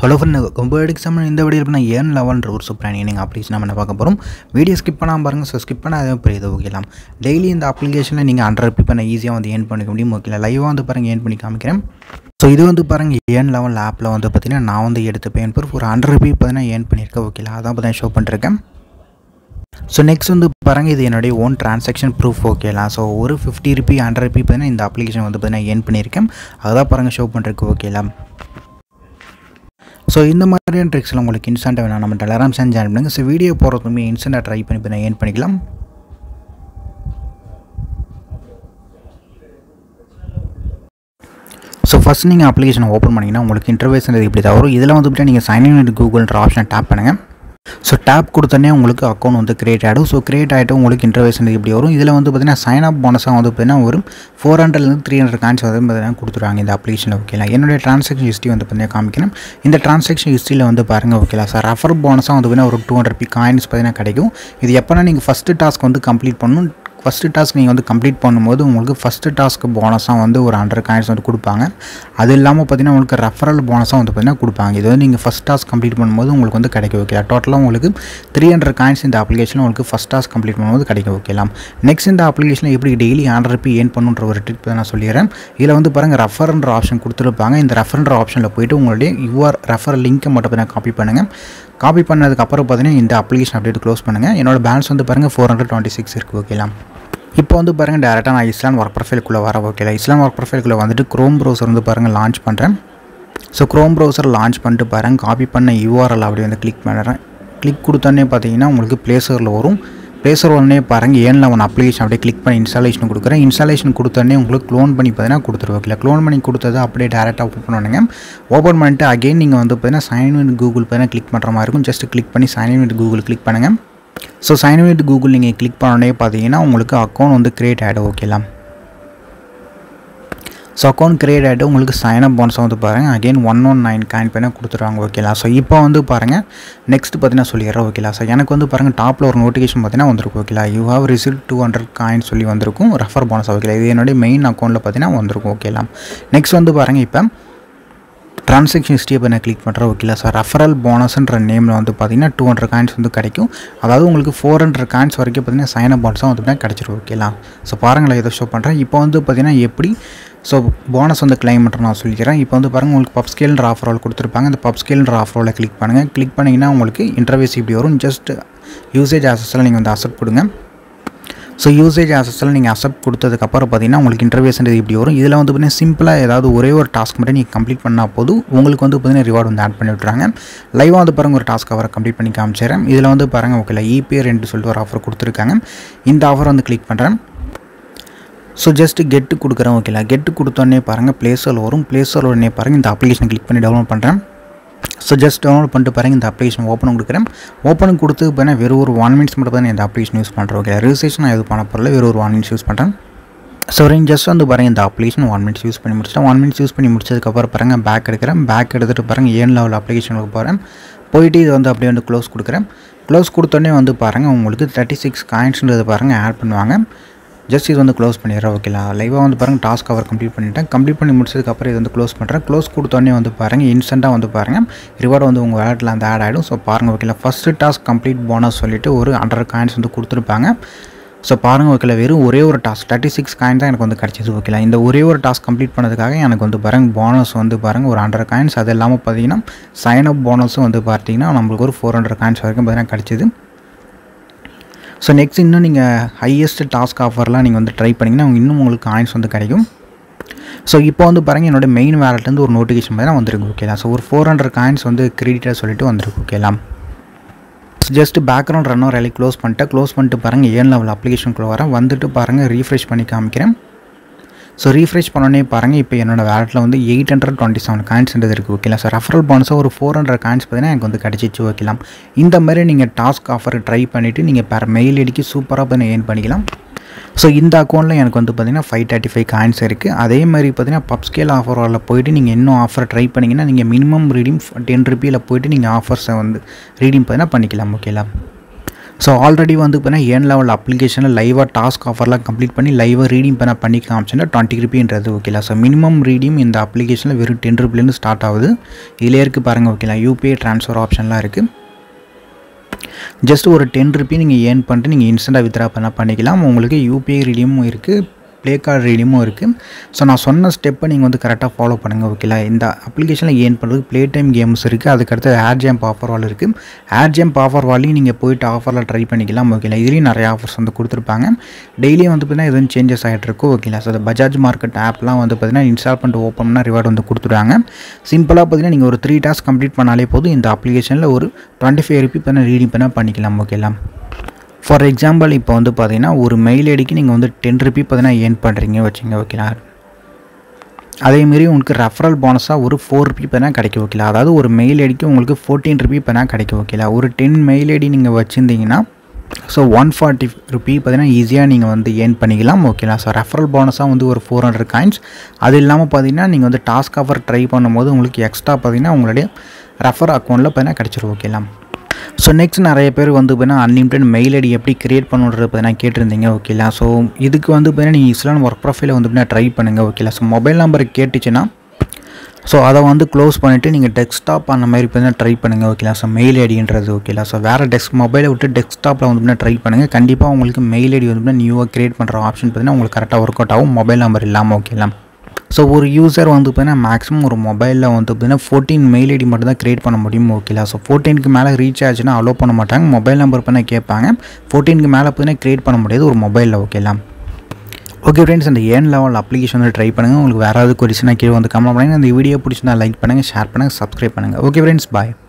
hello friend ரொம்ப example இந்த video பண்ணால் ஏன் லெவல்ன்ற ஒரு சூப்பரான நீங்கள் அப்ளிகேஷன் நம்ம என்ன பார்க்க போகிறோம் வீடியோ ஸ்கிப் பண்ணாமல் பாருங்கள் ஸோ ஸ்கிப் பண்ணால் அதே பெரிய இது ஓகேலாம் டெய்லி இந்த அப்ளிகேஷனில் நீங்கள் ஹண்ட்ரட் பி பண்ண ஈஸியாக வந்து ஏர்ன் பண்ணிக்க முடியும் ஓகேல லைவாக வந்து பாருங்கள் ஏர்ன் பண்ணி காமிக்கிறேன் ஸோ இது வந்து பாருங்கள் ஏன் லெவல் ஆப்பில் வந்து பார்த்தீங்கன்னா நான் வந்து எடுத்து பேன் ப்ரூஃப் ஒரு ஹண்ட்ரட் பி பார்த்தீங்கன்னா ஏர்ன் பண்ணியிருக்கேன் ஓகேலா அதான் பார்த்தீங்கன்னா ஷோ பண்ணிருக்கேன் ஸோ நெக்ஸ்ட் வந்து பாருங்கள் இது என்னுடைய ஓன் ட்ரான்சாக்ஷன் ப்ரூஃப் ஓகேலாம் ஸோ ஒரு ஃபிஃப்டி ருபி ஹண்ட்ரட் ருபி பார்த்தீங்கன்னா இந்த அப்ளிகேஷன் வந்து பார்த்தீங்கன்னா ஏர்ன் பண்ணியிருக்கேன் அதான் பாருங்கள் ஷோ பண்ணுறதுக்கு ஓகேலாம் ஸோ இந்த மாதிரியான ட்ரிக்ஸ்லாம் உங்களுக்கு இன்ஸ்டண்ட்டாக வேணும் நம்ம டெலராம் சேனல் ஜாயின் பண்ணுங்கள் ஸோ வீடியோ போகிறதுமே இன்ஸ்டண்ட்டாக ட்ரை பண்ணி பண்ண ஏன் பண்ணிக்கலாம் ஸோ ஃபஸ்ட் நீங்கள் அப்ளிகேஷன் ஓப்பன் பண்ணிங்கன்னா உங்களுக்கு இன்டர்வேஸ்ன்றது இப்படி தான் வரும் இதில் வந்து பார்த்தீங்கன்னா நீங்கள் சைன் இன் வித் கூகுள்ன்ற ஆப்ஷனை டேப் பண்ணுங்கள் ஸோ டேப் கொடுத்தோன்னே உங்களுக்கு அக்கௌண்ட் வந்து கிரியேட் ஆகிடும் ஸோ கிரியேட் ஆகிட்டு உங்களுக்கு இன்டர்வேஷன் இப்படி வரும் இதில் வந்து பார்த்தீங்கன்னா சைன் அப் போனஸாக வந்து பார்த்தீங்கன்னா ஒரு ஃபோர் ஹண்ட்ரட்லேருந்து த்ரீ ஹண்ட்ரட் காயின்ஸ் வந்து பார்த்தீங்கன்னா கொடுத்துருவாங்க இந்த அப்ளிகேஷனில் ஓகேலாம் என்னுடைய ட்ரான்சாக்ஷன் ஹிஸ்ட்ரி வந்து பார்த்தீங்கன்னா காமிக்கணும் இந்த ட்ரான்சாக்ஷன் ஹிஸ்ட்ரியில் வந்து பாருங்கள் ஓகேலா சார் ரெஃபர் போனஸாக வந்து பார்த்தீங்கன்னா ஒரு டூ ஹண்ட்ரட் பி காயின்ஸ் பார்த்தீங்கன்னா கிடைக்கும் இது எப்போனா நீங்கள் ஃபஸ்ட்டு டாஸ்க் வந்து கம்ப்ளீட் பண்ணணும் ஃபஸ்ட்டு டாஸ்க் நீங்கள் வந்து கம்ப்ளீட் பண்ணும்போது உங்களுக்கு ஃபஸ்ட்டு டாஸ்க்கு போனஸாக வந்து ஒரு ஹண்ட்ரட் காயின்ஸ் வந்து கொடுப்பாங்க அது இல்லாமல் பார்த்தீங்கன்னா உங்களுக்கு ரெஃபரல் போனஸாக வந்து பார்த்தீங்கன்னா கொடுப்பாங்க இது வந்து நீங்கள் ஃபஸ்ட் டாஸ்க் கம்ப்ளீட் பண்ணும்போது உங்களுக்கு வந்து கிடைக்கும் ஓகே டோட்டலாக உங்களுக்கு த்ரீ ஹண்ட்ரட் காயின்ஸ் இந்த அப்ளிகேஷனில் உங்களுக்கு ஃபஸ்ட் டாஸ்க் கம்ப்ளீட் பண்ணும்போது கிடைக்கும் ஓகேலாம் நெக்ஸ்ட் இந்த அப்ளிகேஷனில் எப்படி டெய்லி ஹண்ட்ரட் ருபி ஏன் பண்ணுன்ற ஒரு டிப் நான் சொல்லிடுறேன் இதில் வந்து பாருங்கள் ரெஃபர்ன்ற ஆப்ஷன் கொடுத்துருப்பாங்க இந்த ரெஃபர்ன்ற ஆப்ஷனில் போயிட்டு உங்களுடைய யுவர் ரெஃபர் லிங்க்கை மட்டும் பார்த்தீங்கன்னா காப்பி பண்ணுங்கள் காப்பி பண்ணதுக்கப்புறம் பார்த்தீங்கன்னா இந்த அப்ளிகேஷன் அப்படியே க்ளோஸ் பண்ணுங்கள் என்னோட பேலன்ஸ் வந்து பாருங்கள் ஃபோர் ஹண்ட்ரட் டுவெண்ட்டி சிக்ஸ் இருக்குது ஓகேலாம் இப்போ வந்து பாருங்கள் டேரெக்டாக நான் இஸ்லான் ஒர்க் ப்ரொஃபைலுக்குள்ளே வர ஓகேல இஸ்லான் ஒர்க் ப்ரொஃபைலுக்குள்ளே வந்துட்டு க்ரோம் ப்ரௌசர் வந்து பாருங்கள் லான்ச் பண்ணுறேன் ஸோ க்ரோம் ப்ரௌசர் லான்ச் பண்ணிட்டு பாருங்கள் காப்பி பண்ண யூஆர்எல் அப்படி வந்து கிளிக் பண்ணுறேன் கிளிக் கொடுத்தோன்னே பார்த்தீங்கன்னா உங்களுக்கு ப்ளேசரில் வரும் ப்ளேசர் உடனே பாருங்கள் ஏனில் ஒன் அப்ளிகேஷன் அப்படியே கிளிக் பண்ணி இன்ஸ்டாலேஷன் கொடுக்குறேன் இன்ஸ்டாலேஷன் கொடுத்தோடனே உங்களுக்கு க்ளோன் பண்ணி பார்த்தீங்கன்னா கொடுத்துருவோம் ஓகே க்ளோன் பண்ணி கொடுத்தது அப்படியே டேரெக்டாக ஓப்பன் பண்ணுங்க ஓப்பன் பண்ணிட்டு அகைன் நீங்கள் வந்து பார்த்தீங்கன்னா சைன் வித் கூகுள் பார்த்தீங்கன்னா கிளிக் பண்ணுற மாதிரி இருக்கும் ஜஸ்ட் கிளிக் பண்ணி சைன் வித் கூகுள் கிளிக் பண்ணுங்கள் ஸோ சைன் வித் கூகுள் நீங்கள் கிளிக் பண்ணோடனே பார்த்தீங்கன்னா உங்களுக்கு அக்கௌண்ட் வந்து க்ரியேட் ஆகிடும் ஓகேலாம் ஸோ அக்கௌண்ட் க்ரியேட் ஆகிட்டு உங்களுக்கு சைன் அப் போனஸ் வந்து பாருங்கள் again one one nine coin பண்ண கொடுத்துருவாங்க ஓகேலா ஸோ இப்போ வந்து பாருங்கள் நெக்ஸ்ட் பார்த்தீங்கன்னா சொல்லிடுறேன் ஓகேலா ஸோ எனக்கு வந்து பாருங்கள் டாப்பில் ஒரு நோட்டிஃபிகேஷன் பார்த்தீங்கன்னா வந்திருக்கும் ஓகேலா you have receive two hundred coin சொல்லி வந்திருக்கும் ரெஃபர் போனஸ் ஓகேலா இது என்னுடைய மெயின் அக்கௌண்ட்டில் பார்த்தீங்கன்னா வந்திருக்கும் ஓகேலாம் நெக்ஸ்ட் வந்து பாருங்கள் இப்போ ட்ரான்சாக்ஷன் ஹிஸ்ட்ரியை இப்போ நான் கிளிக் பண்ணுறேன் ஓகேலா சார் ரெஃபரல் போனஸ்ன்ற நேமில் வந்து பார்த்தீங்கன்னா டூ ஹண்ட்ரட் காயின்ஸ் வந்து கிடைக்கும் அதாவது உங்களுக்கு ஃபோர் ஹண்ட்ரட் காயின்ஸ் வரைக்கும் பார்த்தீங்கன்னா சைன் அப் போனஸாக வந்து பார்த்தீங்கன்னா கிடச்சிரும் ஓகேலா ஸோ பாருங்களேன் இதை ஷோ பண்ணுறேன் இப்போ வந்து பார்த்தீங்கன்னா எப்படி ஸோ போனஸ் வந்து கிளைம் பண்ணுற நான் சொல்லிக்கிறேன் இப்போ வந்து பாருங்கள் உங்களுக்கு பப் ஸ்கேல்ன்ற ஆஃபர் ரோல் கொடுத்துருப்பாங்க இந்த பப் ஸ்கேல்ன்ற ஆஃபர் ரோலை கிளிக் பண்ணுங்கள் கிளிக் பண்ணிங்கன்னா உங்களுக்கு இன்டர்வியூஸ் இப்படி வரும் ஜஸ்ட் யூசேஜ் ஆசஸில் நீங்கள் வந்து அக்செப்ட் கொடுங்க ஸோ யூசேஜ் ஆசஸில் நீங்கள் அக்செப்ட் கொடுத்ததுக்கப்புறம் பார்த்தீங்கன்னா உங்களுக்கு இன்டர்வியூஸ்ன்றது இப்படி வரும் இதில் வந்து பார்த்தீங்கன்னா சிம்பிளாக ஏதாவது ஒரே ஒரு டாஸ்க் மட்டும் நீங்கள் கம்ப்ளீட் பண்ணால் போதும் உங்களுக்கு வந்து பார்த்தீங்கன்னா ரிவார்டு வந்து ஆட் பண்ணி விட்றாங்க லைவாக வந்து பாருங்கள் ஒரு டாஸ்க் அவரை கம்ப்ளீட் பண்ணி காமிச்சிடுறேன் இதில் வந்து பாருங்கள் ஓகே இபிஏ ரெண்டு சொல்லிட்டு ஒரு ஆஃபர் கொடுத்துருக்காங்க இந்த ஆஃபர் வந்து கிளிக் பண்ணுறேன் ஸோ ஜஸ்ட் கெட்டு கொடுக்குறேன் ஓகேலா கெட்டு கொடுத்தோடனே பாருங்கள் ப்ளேஸில் வரும் ப்ளேஸில் உடனே பாருங்கள் இந்த அப்ளிகேஷன் கிளிக் பண்ணி டவுன்லோட் பண்ணுறேன் ஸோ ஜஸ்ட் டவுன்லோட் பண்ணிட்டு பாருங்கள் இந்த அப்ளிகேஷன் ஓப்பன் கொடுக்குறேன் ஓப்பன் கொடுத்து பார்த்தீங்கன்னா வெறும் ஒரு ஒன் மினிட்ஸ் மட்டும் தான் இந்த அப்ளிகேஷன் யூஸ் பண்ணுறேன் ஓகே ரிஜிஸ்ட்ரேஷன் நான் எதுவும் பண்ண போகிறல வெறும் ஒரு ஒன் மினிட்ஸ் யூஸ் பண்ணுறேன் ஸோ நீங்கள் ஜஸ்ட் வந்து பாருங்கள் இந்த அப்ளிகேஷன் ஒன் மினிட்ஸ் யூஸ் பண்ணி முடிச்சிட்டேன் ஒன் மினிட்ஸ் யூஸ் பண்ணி முடிச்சதுக்கப்புறம் பாருங்கள் பேக் எடுக்கிறேன் பேக் எடுத்துகிட்டு பாருங்கள் ஏன் லெவல் அப்ளிகேஷனுக்கு போகிறேன் போயிட்டு இது வந்து அப்படியே வந்து க்ளோஸ் கொடுக்குறேன் க்ளோஸ் கொடுத்தோடனே வந்து பாருங்கள் உங்களுக்கு தேர்ட்டி சிக்ஸ் காயின்ஸ்ன்றது பாருங்கள் ஆட் பண்ணுவாங்க ஜஸ்ட் இது வந்து க்ளோஸ் பண்ணிடுறேன் ஓகேலா லைவாக வந்து பாருங்கள் டாஸ்க் அவர் கம்ப்ளீட் பண்ணிட்டேன் கம்ப்ளீட் பண்ணி முடிச்சதுக்கப்புறம் இது வந்து க்ளோஸ் பண்ணுறேன் க்ளோஸ் கொடுத்தோடனே வந்து பாருங்கள் இன்ஸ்டண்ட்டாக வந்து பாருங்கள் ரிவார்டு வந்து உங்கள் வேலட்டில் அந்த ஆட் ஆகிடும் ஸோ பாருங்கள் ஓகேலா ஃபஸ்ட்டு டாஸ்க் கம்ப்ளீட் போனஸ் சொல்லிவிட்டு ஒரு ஹண்ட்ரட் காயின்ஸ் வந்து கொடுத்துருப்பாங்க ஸோ பாருங்கள் ஓகேல வெறும் ஒரே ஒரு டாஸ்க் தேர்ட்டி சிக்ஸ் காயின் தான் எனக்கு வந்து கிடச்சிது ஓகேலா இந்த ஒரே ஒரு டாஸ்க் கம்ப்ளீட் பண்ணதுக்காக எனக்கு வந்து பாருங்கள் போனஸ் வந்து பாருங்கள் ஒரு ஹண்ட்ரட் காயின்ஸ் அது இல்லாமல் பார்த்தீங்கன்னா சைன் அப் போனஸும் வந்து பார்த்தீங்கன்னா நம்மளுக்கு ஒரு ஃபோர் ஹண்ட்ரட் காயின்ஸ் வரைக்கும் பார்த்தீங்கன்னா கிடச்சிது ஸோ நெக்ஸ்ட் இன்னும் நீங்கள் ஹையஸ்ட் டாஸ்க் ஆஃபர்லாம் நீங்கள் வந்து ட்ரை பண்ணிங்கன்னா இன்னும் உங்களுக்கு காயின்ஸ் வந்து கிடைக்கும் ஸோ இப்போ வந்து பாருங்கள் என்னோட மெயின் வேலட்லேருந்து ஒரு நோட்டிஃபிகேஷன் பார்த்தீங்கன்னா வந்திருக்கு ஓகேலாம் ஸோ ஒரு ஃபோர் ஹண்ட்ரட் காயின்ஸ் வந்து கிரெடிட்டாக சொல்லிட்டு வந்திருக்கு ஓகேலாம் ஜஸ்ட் பேக்ரவுண்ட் ரன்னோ ரேலி க்ளோஸ் பண்ணிட்டு க்ளோஸ் பண்ணிட்டு பாருங்கள் ஏன் லெவல் அப்ளிகேஷனுக்குள்ளே வரேன் வந்துட்டு பாருங்கள் ரீஃப்ரெஷ் பண்ணி காமிக்கிறேன் ஸோ ரீஃப்ரெஷ் பண்ணோன்னே பாருங்கள் இப்போ என்னோட வேலட்டில் வந்து எயிட் ஹண்ட்ரட் டுவெண்ட்டி செவன் காயின்ஸ்ன்றது இருக்குது ஓகேலாம் சார் ரெஃபரல் போனஸாக ஒரு ஃபோர் ஹண்ட்ரட் காயின்ஸ் பார்த்தீங்கன்னா எனக்கு வந்து கிடச்சிச்சு ஓகேலாம் இந்த மாதிரி நீங்கள் டாஸ்க் ஆஃபர் ட்ரை பண்ணிவிட்டு நீங்கள் பேர் மெயில் ஐடிக்கு சூப்பராக பண்ணி ஏர்ன் பண்ணிக்கலாம் ஸோ இந்த அக்கௌண்ட்டில் எனக்கு வந்து பார்த்திங்கன்னா ஃபைவ் தேர்ட்டி ஃபைவ் காயின்ஸ் இருக்குது அதே மாதிரி பார்த்தீங்கன்னா பப் ஸ்கேல் ஆஃபரில் போயிட்டு நீங்கள் இன்னும் ஆஃபர் ட்ரை பண்ணிங்கன்னா நீங்கள் மினிமம் ரீடிங் டென் ருபியில் போயிட்டு நீங்கள் ஆஃபர்ஸை வந்து ரீடிங் பார்த்தீங்கன்னா பண்ணிக்கலாம் ஓகேலாம் ஸோ ஆல்ரெடி வந்து பார்த்தீங்கன்னா ஏன் லெவல் அப்ளிகேஷனில் லைவாக டாஸ்க் ஆஃபர்லாம் கம்ப்ளீட் பண்ணி லைவாக ரீடிங் பண்ண பண்ணி காமிச்சுன்னா டுவெண்ட்டி ருபீன்றது ஓகேலா ஸோ மினிமம் ரீடிங் இந்த அப்ளிகேஷனில் வெறும் டென் ருபீலேருந்து ஸ்டார்ட் ஆகுது இதிலே இருக்குது பாருங்கள் ஓகேலா யூபிஐ ட்ரான்ஸ்ஃபர் ஆப்ஷன்லாம் இருக்குது ஜஸ்ட் ஒரு டென் ருபி நீங்கள் ஏர்ன் பண்ணிட்டு நீங்கள் இன்ஸ்டண்ட்டாக வித்ரா பண்ண பண்ணிக்கலாம் உங்களுக்கு யூபிஐ ரீடியமும் இருக்குது ப்ளே கார்டு ரீடியமும் இருக்குது ஸோ நான் சொன்ன ஸ்டெப்பை நீங்கள் வந்து கரெக்டாக ஃபாலோ பண்ணுங்கள் ஓகேலா இந்த அப்ளிகேஷனில் ஏர்ன் பண்ணுறதுக்கு ப்ளே டைம் கேம்ஸ் இருக்குது அதுக்கடுத்து ஏர் ஜம்ப் ஆஃபர் வால் இருக்குது ஏர் ஜம்ப் ஆஃபர் வாலையும் நீங்கள் போயிட்டு ஆஃபரில் ட்ரை பண்ணிக்கலாம் ஓகேலா இதுலேயும் நிறைய ஆஃபர்ஸ் வந்து கொடுத்துருப்பாங்க டெய்லியும் வந்து பார்த்தீங்கன்னா எதுவும் சேஞ்சஸ் ஆகிட்டு இருக்கும் ஓகேலா ஸோ பஜாஜ் மார்க்கெட் ஆப்லாம் வந்து பார்த்தீங்கன்னா இன்ஸ்டால் பண்ணிட்டு ஓப்பன் பண்ணால் ரிவார்டு வந்து கொடுத்துருவாங்க சிம்பிளாக பார்த்தீங்கன்னா நீங்கள் ஒரு த்ரீ டாஸ்க் கம்ப்ளீட் பண்ணாலே போதும் இந்த அப்ளிகேஷனில் ஒரு டுவெண்ட்டி ஃபைவ் ருபி பண்ண ரீடிங் பண்ணால் பண்ணிக்கலாம் ஓகேலா ஃபார் எக்ஸாம்பிள் இப்போ வந்து பார்த்தீங்கன்னா ஒரு மெயில் ஐடிக்கு நீங்கள் வந்து டென் ருபி பார்த்தீங்கன்னா ஏர்ன் பண்ணுறீங்க வச்சுங்க ஓகேலா அதேமாரி உங்களுக்கு ரெஃபரல் போனஸாக ஒரு ஃபோர் ருபி பண்ணால் கிடைக்கும் ஓகேலா அதாவது ஒரு மெயில் ஐடிக்கு உங்களுக்கு ஃபோர்டீன் ருபி பண்ணால் கிடைக்கும் ஓகேலா ஒரு டென் மெயில் ஐடி நீங்கள் வச்சுருந்தீங்கன்னா ஸோ ஒன் ஃபார்ட்டி ருபி பார்த்தீங்கன்னா ஈஸியாக நீங்கள் வந்து ஏர்ன் பண்ணிக்கலாம் ஓகேலா ஸோ ரெஃபரல் போனஸாக வந்து ஒரு ஃபோர் ஹண்ட்ரட் காயின்ஸ் அது இல்லாமல் பார்த்தீங்கன்னா நீங்கள் வந்து டாஸ்க் ஆஃபர் ட்ரை பண்ணும்போது உங்களுக்கு எக்ஸ்ட்ரா பார்த்தீங்கன்னா உங்களுடைய ரெஃபர் அக்கௌண்ட்டில் பார்த்தீங்கன்னா கிடச்சிரும் ஓகேலா ஸோ நெக்ஸ்ட் நிறைய பேர் வந்து பார்த்தீங்கன்னா அன்லிமிட்டட் மெயில் ஐடி எப்படி கிரியேட் பண்ணுறது பார்த்தீங்கன்னா கேட்டிருந்தீங்க ஓகேலா ஸோ இதுக்கு வந்து பார்த்தீங்கன்னா நீங்கள் இஸ்லாம் ஒர்க் ப்ரொஃபைலை வந்து பார்த்தீங்கன்னா ட்ரை பண்ணுங்கள் ஓகேலா ஸோ மொபைல் நம்பர் கேட்டுச்சுன்னா ஸோ அதை வந்து க்ளோஸ் பண்ணிவிட்டு நீங்கள் டெஸ்க்டாப் அந்த மாதிரி பார்த்தீங்கன்னா ட்ரை பண்ணுங்கள் ஓகேலா ஸோ மெயில் ஐடின்றது ஓகேலா ஸோ வேறு டெஸ்க் மொபைலை விட்டு டெஸ்க்டாப்பில் வந்து ட்ரை பண்ணுங்கள் கண்டிப்பாக உங்களுக்கு மெயில் ஐடி வந்து நியூவாக கிரியேட் பண்ணுற ஆப்ஷன் பார்த்தீங்கன்னா உங்களுக்கு கரெக்டாக ஒர்க் அவுட் ஆகும் மொபைல் நம்பர் இல்லாமல் ஓகேலாம் ஸோ ஒரு யூசர் வந்து பார்த்தீங்கன்னா மேக்ஸிமம் ஒரு மொபைலில் வந்து பார்த்தீங்கன்னா ஃபோர்டீன் மெயில் ஐடி மட்டும் தான் க்ரியேட் பண்ண முடியும் ஓகேலா ஸோ ஃபோர்டீனுக்கு மேலே ரீச் ஆச்சுன்னா அலோவ் பண்ண மாட்டாங்க மொபைல் நம்பர் பண்ண கேட்பாங்க ஃபோர்டீனுக்கு மேலே பார்த்தீங்கன்னா க்ரியேட் பண்ண முடியாது ஒரு மொபைலில் ஓகேலா ஓகே ஃப்ரெண்ட்ஸ் அந்த ஏன் லெவல் அப்ளிகேஷன் வந்து ட்ரை பண்ணுங்கள் உங்களுக்கு வேறு ஏதாவது கொரிஸ்னா கீழே வந்து கமெண்ட் பண்ணுங்கள் அந்த வீடியோ பிடிச்சிருந்தா லைக் பண்ணுங்கள் ஷேர் பண்ணுங்கள் சப்ஸ்கிரைப் பண்ணுங்கள் ஓகே ஃப்ரெண்ட்ஸ் பாய்